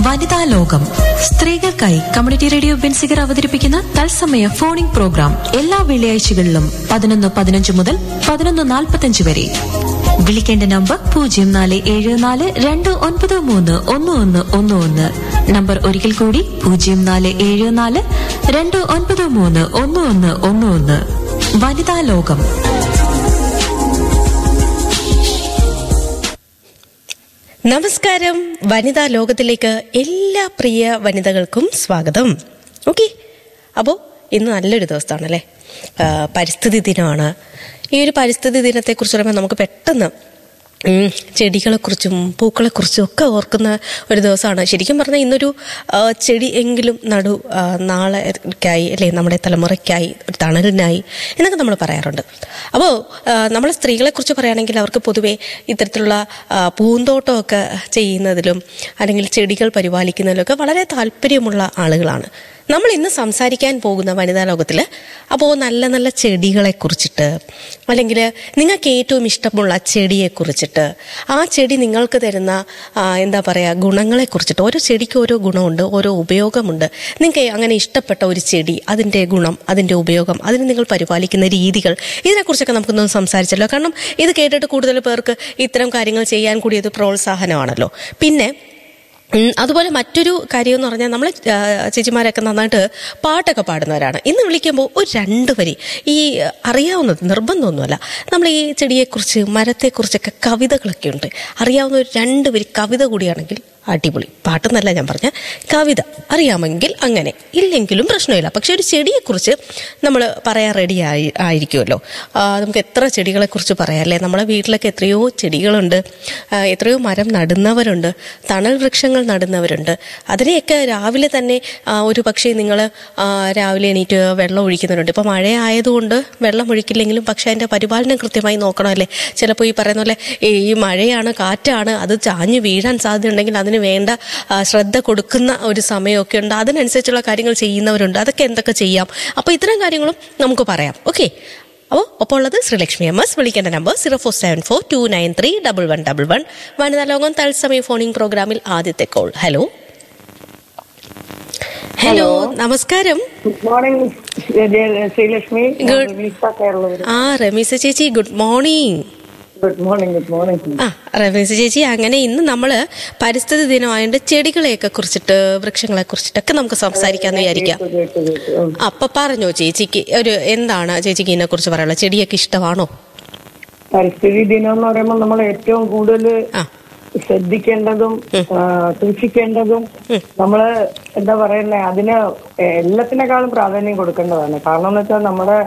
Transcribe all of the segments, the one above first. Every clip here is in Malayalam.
വനിതാ ലോകം സ്ത്രീകൾക്കായി കമ്മ്യൂണിറ്റി റേഡിയോ ബെൻസിഗർ അവതരിപ്പിക്കുന്ന തത്സമയ ഫോണിംഗ് പ്രോഗ്രാം എല്ലാ വെള്ളിയാഴ്ചകളിലും പതിനൊന്ന് പതിനഞ്ച് മുതൽ പതിനൊന്ന് നാൽപ്പത്തഞ്ച് വരെ വിളിക്കേണ്ട നമ്പർ പൂജ്യം നാല് ഏഴ് നാല് രണ്ട് ഒൻപത് മൂന്ന് ഒന്ന് ഒന്ന് ഒന്ന് ഒന്ന് നമ്പർ ഒരിക്കൽ കൂടി പൂജ്യം നാല് ഏഴ് നാല് രണ്ട് ഒൻപത് മൂന്ന് ഒന്ന് ഒന്ന് ഒന്ന് ഒന്ന് വനിതാ ലോകം നമസ്കാരം വനിതാ ലോകത്തിലേക്ക് എല്ലാ പ്രിയ വനിതകൾക്കും സ്വാഗതം ഓക്കെ അപ്പോൾ ഇന്ന് നല്ലൊരു ദിവസമാണല്ലേ ആ, പരിസ്ഥിതി ദിനമാണ് ഈ ഒരു പരിസ്ഥിതി ദിനത്തെക്കുറിച്ച് പറയുമ്പോൾ നമുക്ക് പെട്ടെന്ന് ഉം, ചെടികളെക്കുറിച്ചും പൂക്കളെക്കുറിച്ചും ഒക്കെ ഓർക്കുന്ന ഒരു ദിവസമാണ് ശരിക്കും പറഞ്ഞാൽ ഇന്നൊരു ആ, ചെടി എങ്കിലും നടു ആ, നാളെക്കായി അല്ലേ നമ്മുടെ തലമുറയ്ക്കായി ഒരു തണലിനായി എന്നൊക്കെ നമ്മൾ പറയാറുണ്ട് അപ്പോൾ നമ്മൾ സ്ത്രീകളെക്കുറിച്ച് പറയുകയാണെങ്കിൽ അവർക്ക് പൊതുവേ ഇത്തരത്തിലുള്ള ആ, പൂന്തോട്ടമൊക്കെ ചെയ്യുന്നതിലും അല്ലെങ്കിൽ ചെടികൾ പരിപാലിക്കുന്നതിലൊക്കെ വളരെ താല്പര്യമുള്ള ആളുകളാണ് നമ്മൾ ഇന്ന് സംസാരിക്കാൻ പോകുന്ന വനിതാ ലോകത്തിൽ അപ്പോൾ നല്ല നല്ല ചെടികളെ കുറിച്ചിട്ട് അല്ലെങ്കിൽ നിങ്ങൾക്ക് ഏറ്റവും ഇഷ്ടമുള്ള ചെടിയെ കുറിച്ചിട്ട് ആ ചെടി നിങ്ങൾക്ക് തരുന്ന ആ, എന്താ പറയുക ഗുണങ്ങളെ കുറിച്ചിട്ട് ഓരോ ചെടിക്ക് ഓരോ ഗുണമുണ്ട് ഓരോ ഉപയോഗമുണ്ട് നിങ്ങൾക്ക് അങ്ങനെ ഇഷ്ടപ്പെട്ട ഒരു ചെടി അതിൻ്റെ ഗുണം അതിൻ്റെ ഉപയോഗം അതിന് നിങ്ങൾ പരിപാലിക്കുന്ന രീതികൾ ഇതിനെക്കുറിച്ചൊക്കെ നമുക്കൊന്ന് സംസാരിച്ചല്ലോ കാരണം ഇത് കേട്ടിട്ട് കൂടുതൽ പേർക്ക് ഇത്തരം കാര്യങ്ങൾ ചെയ്യാൻ കൂടി ഇത് പ്രോത്സാഹനമാണല്ലോ പിന്നെ ഉം, അതുപോലെ മറ്റൊരു കാര്യം എന്ന് പറഞ്ഞാൽ നമ്മൾ ചേച്ചിമാരൊക്കെ നന്നായിട്ട് പാട്ടൊക്കെ പാടുന്നവരാണ് ഇന്ന് വിളിക്കുമ്പോൾ ഒരു രണ്ട് വരി ഈ ആ, അറിയാവുന്നത് നിർബന്ധമൊന്നുമല്ല നമ്മൾ ഈ ചെടിയെക്കുറിച്ച് മരത്തെക്കുറിച്ചൊക്കെ കവിതകളൊക്കെ ഉണ്ട് അറിയാവുന്ന ഒരു രണ്ട് വരി കവിത കൂടിയാണെങ്കിൽ അടിപൊളി പാട്ടെന്നല്ല ഞാൻ പറഞ്ഞ കവിത അറിയാമെങ്കിൽ അങ്ങനെ ഇല്ലെങ്കിലും പ്രശ്നമില്ല പക്ഷെ ഒരു ചെടിയെക്കുറിച്ച് നമ്മൾ പറയാൻ റെഡി ആയി ആയിരിക്കുമല്ലോ ആ, നമുക്ക് എത്ര ചെടികളെക്കുറിച്ച് പറയാം അല്ലേ നമ്മളെ വീട്ടിലൊക്കെ എത്രയോ ചെടികളുണ്ട് ആ, എത്രയോ മരം നടുന്നവരുണ്ട് തണൽ വൃക്ഷങ്ങൾ നടുന്നവരുണ്ട് അതിനെയൊക്കെ രാവിലെ തന്നെ ആ, ഒരു പക്ഷേ നിങ്ങൾ രാവിലെ എണീറ്റ് വെള്ളം ഒഴിക്കുന്നവരുണ്ട് ഇപ്പോൾ മഴ ആയതുകൊണ്ട് വെള്ളം ഒഴിക്കില്ലെങ്കിലും പക്ഷേ അതിൻ്റെ പരിപാലനം കൃത്യമായി നോക്കണം അല്ലേ ചിലപ്പോൾ ഈ പറയുന്ന പോലെ ഈ ഈ മഴയാണ് കാറ്റാണ് അത് ചാഞ്ഞു വീഴാൻ സാധ്യതയുണ്ടെങ്കിൽ അതിന് വേണ്ട ആ, ശ്രദ്ധ കൊടുക്കുന്ന ഒരു സമയമൊക്കെ ഉണ്ട് അതിനനുസരിച്ചുള്ള കാര്യങ്ങൾ ചെയ്യുന്നവരുണ്ട് അതൊക്കെ എന്തൊക്കെ ചെയ്യാം അപ്പോൾ ഇത്തരം കാര്യങ്ങളും നമുക്ക് പറയാം ഓക്കെ അപ്പോൾ ഒപ്പം ഉള്ളത് ശ്രീലക്ഷ്മി എം എസ് വിളിക്കേണ്ട number zero four seven four two nine three double one double one വനിതാ ലോകം തത്സമയ ഫോണിംഗ് പ്രോഗ്രാമിൽ ആദ്യത്തെ കോൾ ഹലോ ഹലോ നമസ്കാരം good morning Sreelakshmi Good. Rameesa Kerala ആ രമീസ ചേച്ചി good morning good morning good morning ആ രമേശ് ചേച്ചി അങ്ങനെ ഇന്ന് നമ്മൾ പരിസ്ഥിതി ദിനമായതുകൊണ്ട് ചെടികളെയൊക്കെ കുറിച്ചിട്ട് വൃക്ഷങ്ങളെ കുറിച്ചിട്ടൊക്കെ നമുക്ക് സംസാരിക്കാന്ന് വിചാരിക്കാം കേട്ടു കേട്ടു ഉം. അപ്പൊ പറഞ്ഞോ ചേച്ചിക്ക് ഒരു എന്താണ് ചേച്ചിക്ക് ഇതിനെ കുറിച്ച് പറയാനുള്ളത് ചെടിയൊക്കെ ഇഷ്ടമാണോ പരിസ്ഥിതി ദിനം എന്ന് പറയുമ്പോൾ നമ്മൾ ഏറ്റവും കൂടുതൽ ആ ശ്രദ്ധിക്കേണ്ടതും ആ, സൂക്ഷിക്കേണ്ടതും നമ്മള് എന്താ പറയുന്നേ അതിന് എല്ലാത്തിനേക്കാളും പ്രാധാന്യം കൊടുക്കേണ്ടതാണ് കാരണം എന്ന് വെച്ചാൽ നമ്മുടെ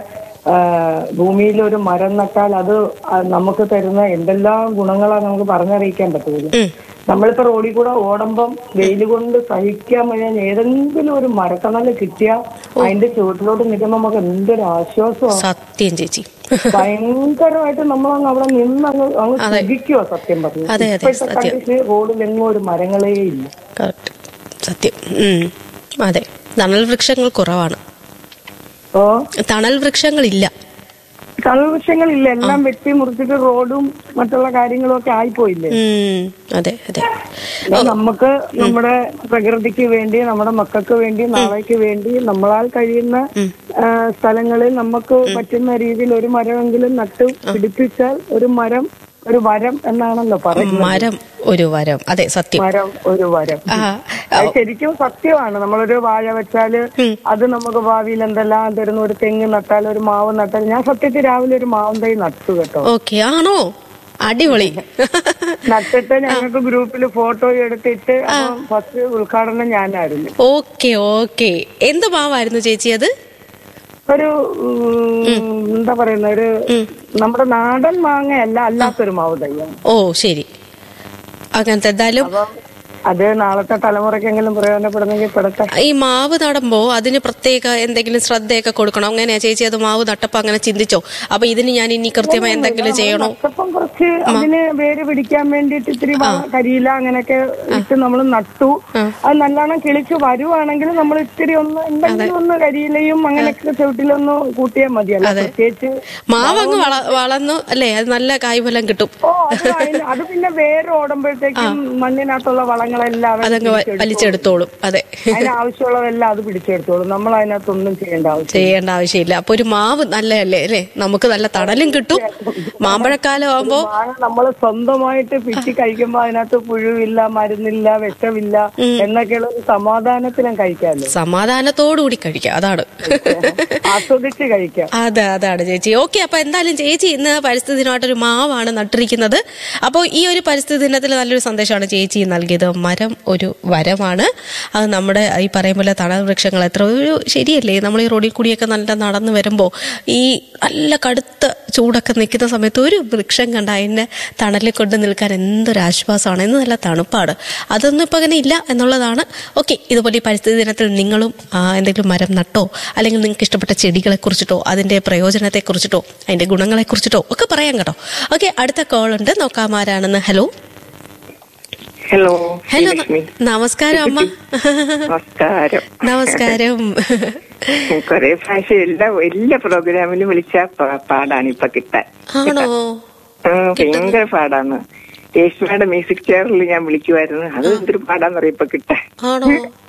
ഭൂമിയിൽ ഒരു മരം നട്ടാൽ അത് ആ, നമുക്ക് തരുന്ന എന്തെല്ലാം ഗുണങ്ങളാണ് നമുക്ക് പറഞ്ഞറിയിക്കാൻ പറ്റുന്നത് നമ്മളിപ്പോ റോഡിൽ കൂടെ ഓടുമ്പം വെയിൽ കൊണ്ട് സഹിക്കാൻ വയ്യാൻ ഏതെങ്കിലും ഒരു മരത്തണല് കിട്ടിയാൽ അതിന്റെ ചുവട്ടിലോട്ട് നിൽക്കുമ്പോൾ നമുക്ക് എന്തൊരു ആശ്വാസമാണ് സത്യം ചേച്ചി ഭയങ്കരമായിട്ട് നമ്മളങ്ങ് അവിടെ നിന്ന് അങ്ങ് അങ്ങ് സുഖിക്കുവോ സത്യം പറഞ്ഞു അതെ, അതെ, ഇപ്പോഴത്തെ സത്യം. കണ്ടിട്ട് റോഡിലെങ്ങും ഒരു മരങ്ങളേ ഇല്ല കറക്റ്റ് സത്യം ഉം. അതെ തണൽ വൃക്ഷങ്ങൾ കുറവാണ് ഓ തണൽ വൃക്ഷങ്ങളില്ല കളവൃക്ഷങ്ങളില്ല എല്ലാം വെട്ടി മുറിച്ചിട്ട് റോഡും മറ്റുള്ള കാര്യങ്ങളും ഒക്കെ ആയിപ്പോയില്ലേ ഉം. അതെ അതെ അപ്പൊ നമുക്ക് നമ്മുടെ പ്രകൃതിക്ക് വേണ്ടി നമ്മുടെ മക്കൾക്ക് വേണ്ടി നാളേക്ക് വേണ്ടി നമ്മളാൽ കഴിയുന്ന ആ, സ്ഥലങ്ങളിൽ നമുക്ക് പറ്റുന്ന രീതിയിൽ ഒരു മരമെങ്കിലും നട്ടു പിടിപ്പിച്ചാൽ ഒരു മരം ഒരു വരം എന്നാണല്ലോ പറയുന്നത് മരം ഒരു വരം അതെ സത്യം മരം ഒരു വരം ആ അത് ശരിക്കും സത്യമാണ് നമ്മളൊരു വാഴ വെച്ചാല് അത് നമുക്ക് ഭാവിയിൽ എന്തെല്ലാം തരുന്നു ഒരു തെങ്ങ് നട്ടാൽ ഒരു മാവ് നട്ടാൽ ഞാൻ സത്യത്തിൽ രാവിലെ ഒരു മാവും തൈ നട്ടു കേട്ടോ ഓക്കെ ആണോ അടിപൊളി നട്ടിട്ട് ഞങ്ങൾക്ക് ഗ്രൂപ്പിൽ ഫോട്ടോ എടുത്തിട്ട് ഫസ്റ്റ് ഉദ്ഘാടനം ഞാനായിരുന്നു ഓക്കെ ഓക്കെ എന്ത് മാവായിരുന്നു ചേച്ചി അത് ഒരു ഉം, എന്താ പറയുന്ന ഒരു നമ്മുടെ നാടൻ മാങ്ങയല്ല അല്ലാത്തൊരു മാവ് തൈയാണ് ഓ ശരി അങ്ങനത്തെ എന്തായാലും അപ്പം അത് നാളത്തെ തലമുറയ്ക്കെങ്കിലും പ്രയോജനപ്പെടുന്നെങ്കിൽ പെടട്ടെ ഈ മാവ് നടുമ്പോ അതിന് പ്രത്യേക എന്തെങ്കിലും ശ്രദ്ധയൊക്കെ കൊടുക്കണം അങ്ങനെയാ ചേച്ചി അത് മാവ് നട്ടപ്പോ അങ്ങനെ ചിന്തിച്ചോ അപ്പൊ ഇതിന് ഞാൻ ഇനി കൃത്യമായി എന്തെങ്കിലും ചെയ്യണോ നട്ടപ്പം കുറച്ച് അതിന് വേര് പിടിക്കാൻ വേണ്ടിയിട്ട് ഇത്തിരി വ- കരിയില അങ്ങനെയൊക്കെ ഇട്ട് നമ്മൾ നട്ടു അത് നല്ലോണം കിളിച്ച് വരുവാണെങ്കിൽ നമ്മൾ ഇത്തിരി ഒന്ന് എന്തെങ്കിലും ഒന്ന് കരിയിലയും അങ്ങനെയൊക്കെ ചുവട്ടിലൊന്ന് കൂട്ടിയാൽ മതിയല്ലോ പ്രത്യേകിച്ച് മാവ് അങ്ങ് വള വളർന്നു അല്ലേ അത് നല്ല കായ്ഫലം കിട്ടും ഓ അത് അതിന് അത് പിന്നെ വേര് ഓടുമ്പോഴത്തേക്കും മണ്ണിനകത്തുള്ള വളങ്ങൾ സാധനങ്ങളെല്ലാം അവൻ അതങ്ങ് വ- പിടിച്ചെടുത്തോളും. വലിച്ചെടുത്തോളും അതെ അതിനാവശ്യമുള്ളതെല്ലാം അത് പിടിച്ചെടുത്തോളും നമ്മൾ അതിനകത്തൊന്നും ചെയ്യേണ്ട ആവശ്യം ചെയ്യേണ്ട ആവശ്യമില്ല അപ്പൊ ഒരു മാവ് നല്ലതല്ലേ അല്ലേ നമുക്ക് നല്ല തണലും കിട്ടും മാമ്പഴക്കാലം ആവുമ്പോ നമ്മൾ സ്വന്തമായിട്ട് പിച്ചി കഴിക്കുമ്പോ അതിനകത്ത് പുഴുവില്ല മരുന്നില്ല വിഷമില്ല എന്നൊക്കെയുള്ള ഒരു സമാധാനത്തിലും കഴിക്കാമല്ലോ സമാധാനത്തോടുകൂടി കഴിക്കാം അതാണ് ആസ്വദിച്ച് കഴിക്കാം അതെ അതാണ് ചേച്ചി ഓക്കെ അപ്പൊ എന്തായാലും ചേച്ചി ഇന്ന് പരിസ്ഥിതി ദിനമായിട്ടൊരു മാവാണ് നട്ടിരിക്കുന്നത് അപ്പോൾ ഈ ഒരു പരിസ്ഥിതി ദിനത്തിൽ നല്ലൊരു സന്ദേശമാണ് ചേച്ചി നൽകിയത് മരം ഒരു വരമാണ് അത് നമ്മുടെ ഈ പറയും പോലെ തണൽ വൃക്ഷങ്ങൾ എത്ര ഒരു ശരിയല്ലേ നമ്മൾ ഈ റോഡിൽ കൂടിയൊക്കെ നല്ല നടന്നു വരുമ്പോൾ ഈ നല്ല കടുത്ത ചൂടൊക്കെ നിൽക്കുന്ന സമയത്ത് ഒരു വൃക്ഷം കണ്ട അതിൻ്റെ തണലിൽ കൊണ്ട് നിൽക്കാൻ എന്തൊരു ആശ്വാസമാണ് എന്ന് നല്ല തണുപ്പാണ് അതൊന്നും ഇപ്പം അങ്ങനെ ഇല്ല എന്നുള്ളതാണ് ഓക്കെ ഇതുപോലെ ഈ പരിസ്ഥിതി ദിനത്തിൽ നിങ്ങളും ആ, എന്തെങ്കിലും മരം നട്ടോ അല്ലെങ്കിൽ നിങ്ങൾക്ക് ഇഷ്ടപ്പെട്ട ചെടികളെ കുറിച്ചിട്ടോ അതിന്റെ പ്രയോജനത്തെ കുറിച്ചിട്ടോ അതിന്റെ ഗുണങ്ങളെ കുറിച്ചിട്ടോ ഒക്കെ പറയാം കേട്ടോ ഓക്കെ അടുത്ത കോൾ ഉണ്ട് നോക്കാം ആരാണെന്ന് ഹലോ ഹലോ ഹലോ ലക്ഷ്മി നമസ്കാരം അമ്മ നമസ്കാരം നമസ്കാരം കൊറേ പ്രാവശ്യം എല്ലാ എല്ലാ പ്രോഗ്രാമിലും വിളിച്ച പാടാണ് ഇപ്പൊ കിട്ടാൻ ആണോ ആ, ഭയങ്കര പാടാണ് രേഷ്മയുടെ മ്യൂസിക് ചെയറിൽ ഞാൻ വിളിക്കുമായിരുന്നു അത് എന്തൊരു പാടാന്നറിയ ഇപ്പൊ കിട്ടാൻ ആണോ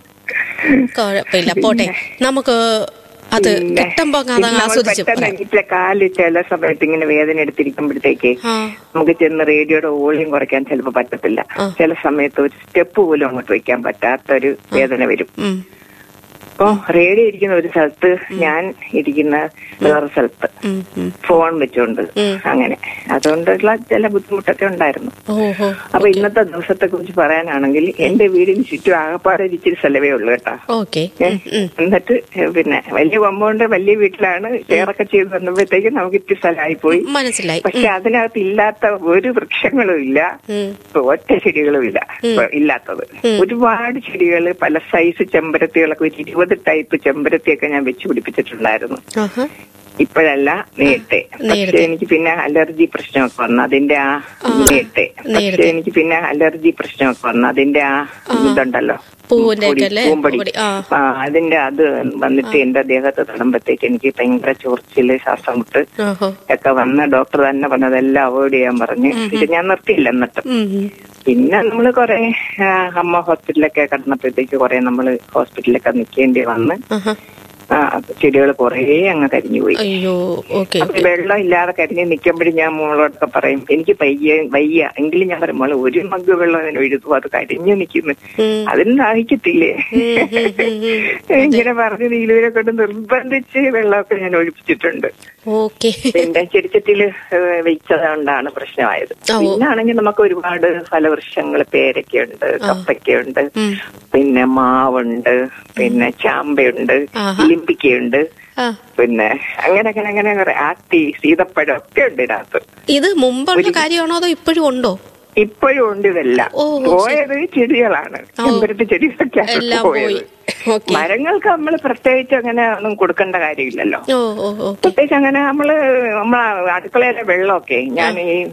കുഴപ്പമില്ല പോട്ടെ നമുക്ക് അത് പിന്നെ കിട്ടുമ്പോ അങ്ങ് പിന്നെ അതങ്ങ് നമ്മൾ ആസ്വദിച്ച് പെട്ടെന്ന് പറയാം എണീറ്റിലെ കാല് ചില സമയത്ത് ഇങ്ങനെ വേദന എടുത്തിരിക്കുമ്പോഴത്തേക്ക് ആ നമുക്ക് ചെന്ന് റേഡിയോയുടെ വോളിയം കുറയ്ക്കാൻ ചിലപ്പോ പറ്റത്തില്ല ആ. ചില സമയത്ത് ഒരു സ്റ്റെപ്പ് പോലും അങ്ങോട്ട് വെക്കാൻ പറ്റാത്തൊരു വേദന വരും ഉം. അപ്പൊ റേഡിയോ ഇരിക്കുന്ന ഒരു സ്ഥലത്ത് ഞാൻ ഇരിക്കുന്ന വേറെ സ്ഥലത്ത് ഉം, ഉം. ഫോൺ വെച്ചോണ്ട് ഉം. അങ്ങനെ അതുകൊണ്ടുള്ള ചില ബുദ്ധിമുട്ടൊക്കെ ഉണ്ടായിരുന്നു ഓഹോ അപ്പൊ ഇന്നത്തെ ദിവസത്തെ കുറിച്ച് പറയാനാണെങ്കിൽ എന്റെ വീടിന് ചുറ്റും ആകപ്പാടെ ഒരു ഇച്ചിരി സ്ഥലമേ ഉള്ളൂ കേട്ടാ ഓക്കെ ഏ? എന്നിട്ട് പിന്നെ വലിയ കോമ്പൗണ്ട് വലിയ വീട്ടിലാണ് ഷെയറൊക്കെ ചെയ്ത് വന്നപ്പോഴത്തേക്കും നമുക്ക് ഇത്തിരി സ്ഥലമായി പോയി മനസ്സിലായി പക്ഷെ അതിനകത്ത് ഇല്ലാത്ത ഒരു വൃക്ഷങ്ങളും ഇല്ല ഉം. ഇപ്പൊ ഒറ്റ ചെടികളും ഇല്ല ഇപ്പൊ ഇല്ലാത്തത് ഒരുപാട് ചെടികൾ പല സൈസ് ചെമ്പരത്തികളൊക്കെ ഒരു ഇരുപത് ടൈപ്പ് ചെമ്പരത്തിയൊക്കെ ഞാൻ വെച്ച് പിടിപ്പിച്ചിട്ടുണ്ടായിരുന്നു ആഹാ ഇപ്പോഴല്ല നേരത്തെ പക്ഷെ നേരത്തെ. എനിക്ക് പിന്നെ അലർജി പ്രശ്നമൊക്കെ വന്നു അതിന്റെ ആ നേരത്തെ പക്ഷെ നേരത്തെ. എനിക്ക് പിന്നെ അലർജി പ്രശ്നമൊക്കെ വന്നു അതിന്റെ ആ ഇതുണ്ടല്ലോ പൂവിന്റെ ഒക്കെ പൊടി, അല്ലേ? പൂമ്പൊടി പൂമ്പൊടി, ആ. ആ അതിന്റെ അത് വന്നിട്ട് എന്റെ ദേഹത്ത് തൊടുമ്പോഴത്തേക്ക് എനിക്ക് ഭയങ്കര ചോർച്ചില് ശ്വാസം മുട്ട് ഓഹോ ഒക്കെ വന്ന് ഡോക്ടർ തന്നെ പറഞ്ഞതെല്ലാം അവോയ്ഡ് ചെയ്യാൻ പറഞ്ഞു പക്ഷെ ഞാൻ നിർത്തിയില്ല എന്നിട്ടും ഉം, ഉം. പിന്നെ നമ്മള് കൊറേ ആ, അമ്മ ഹോസ്പിറ്റലിലൊക്കെ കിടന്നപ്പോഴത്തേക്ക് കൊറേ നമ്മള് ഹോസ്പിറ്റലിലൊക്കെ നിൽക്കേണ്ടി വന്ന് ആഹാ. ആ ചെടികൾ കൊറേ അങ്ങ് കരിഞ്ഞുപോയി അയ്യോ ഓക്കെ അപ്പൊ വെള്ളം ഇല്ലാതെ കരിഞ്ഞ് നിൽക്കുമ്പോഴും ഞാൻ മോളോടൊക്കെ പറയും എനിക്ക് പയ്യ വയ്യ എങ്കിലും ഞാൻ പറയും മോളെ ഒരു മഗ് വെള്ളം അതിന് എഴുതും അത് കരിഞ്ഞു നിൽക്കുന്നു ഉം. അതിന് ദാഹിക്കത്തില്ലേ ഉം, ഉം, ഉം. ഇങ്ങനെ പറഞ്ഞ് നീലുവിനെ കൊണ്ട് നിർബന്ധിച്ച് വെള്ളമൊക്കെ ഞാൻ ഒഴിപ്പിച്ചിട്ടുണ്ട് ഓക്കെ പിന്നെ ചെടിച്ചട്ടില് വെച്ചതുകൊണ്ടാണ് പ്രശ്നമായത് ഓ. പിന്നാണെങ്കിൽ നമുക്ക് ഒരുപാട് ഫലവൃക്ഷങ്ങൾ പേരക്കയുണ്ട് കപ്പയ്ക്കുണ്ട് ഉം. പിന്നെ മാവുണ്ട് പിന്നെ ചാമ്പയുണ്ട് ആഹാ. ഇലിമ്പിക്കയുണ്ട് ആ പിന്നെ അങ്ങനെ അങ്ങനെ അങ്ങനെ കുറെ ആത്തി സീതപ്പഴം ഒക്കെ ഉണ്ട് ഇതിനകത്ത് ഇത് മുമ്പുള്ള കാര്യമാണോ അതോ ഇപ്പോഴും ഉണ്ടോ ഇപ്പോഴും ഉണ്ട് ഇതെല്ലാം ഓ, പോയത് ചെടികളാണ് ഓ. ചെമ്പരത്തി ചെടികളൊക്കെയാണ് എല്ലാം പോയത് പോയി ഓക്കെ മരങ്ങൾക്ക് നമ്മൾ പ്രത്യേകിച്ച് അങ്ങനെ ഒന്നും കൊടുക്കേണ്ട കാര്യമില്ലല്ലോ ഓ ഓ ഓക്കെ പ്രത്യേകിച്ച് അങ്ങനെ നമ്മള് നമ്മളെ അടുക്കളയിലെ വെള്ളമൊക്കെ ഞാൻ ഈ